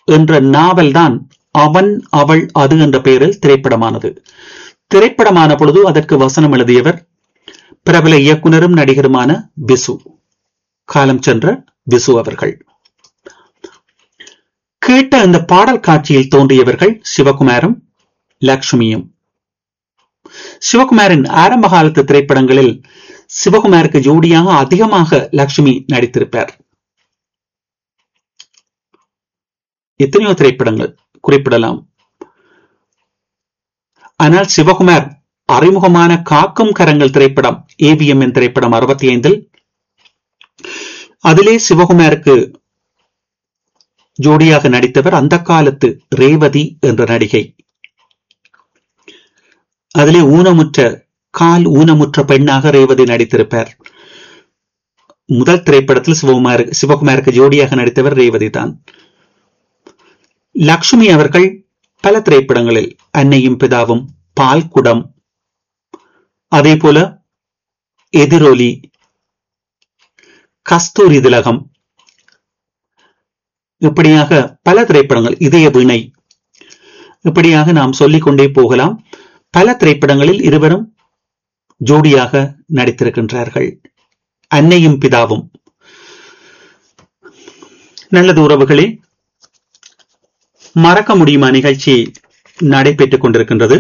என்ற நாவல்தான் அவன் அவள் அது என்ற பெயரில் திரைப்படமானது திரைப்படமான பொழுது அதற்கு வசனம் எழுதியவர் பிரபல இயக்குனரும் நடிகருமான விசு காலம் சென்ற விசு அவர்கள் கேட்ட அந்த பாடல் காட்சியில் தோன்றியவர்கள் சிவகுமாரும் லக்ஷ்மியும் சிவகுமாரின் ஆரம்ப காலத்து திரைப்படங்களில் சிவகுமாருக்கு ஜோடியாக அதிகமாக லக்ஷ்மி நடித்திருப்பார் எத்தனையோ திரைப்படங்கள் குறிப்பிடலாம் ஆனால் சிவகுமார் அறிமுகமான காக்கும் கரங்கள் திரைப்படம் ஏவிஎம் என் திரைப்படம் அறுபத்தி ஐந்தில் அதிலே சிவகுமாருக்கு ஜோடியாக நடித்தவர் அந்த காலத்து ரேவதி என்ற நடிகை அதிலே ஊனமுற்ற கால் ஊனமுற்ற பெண்ணாக ரேவதி நடித்திருப்பார் முதல் திரைப்படத்தில் சிவகுமார் சிவகுமாருக்கு ஜோடியாக நடித்தவர் ரேவதி தான் லக்ஷ்மி அவர்கள் பல திரைப்படங்களில் அன்னையும் பிதாவும் பால்குடம் அதே போல எதிரொலி கஸ்தூரி திலகம் இப்படியாக பல திரைப்படங்கள் இதய வீணை இப்படியாக நாம் சொல்லிக்கொண்டே போகலாம் பல திரைப்படங்களில் இருவரும் ஜோடியாக நடித்திருக்கின்றார்கள் அன்னையும் பிதாவும் நல்லது உறவுகளே மறக்க முடியுமா நிகழ்ச்சி நடைபெற்றுக் கொண்டிருக்கின்றது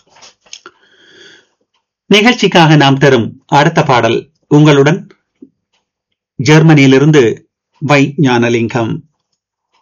நிகழ்ச்சிக்காக நாம் தரும் அடுத்த பாடல் உங்களுடன் ஜெர்மனியிலிருந்து வை ஞானலிங்கம்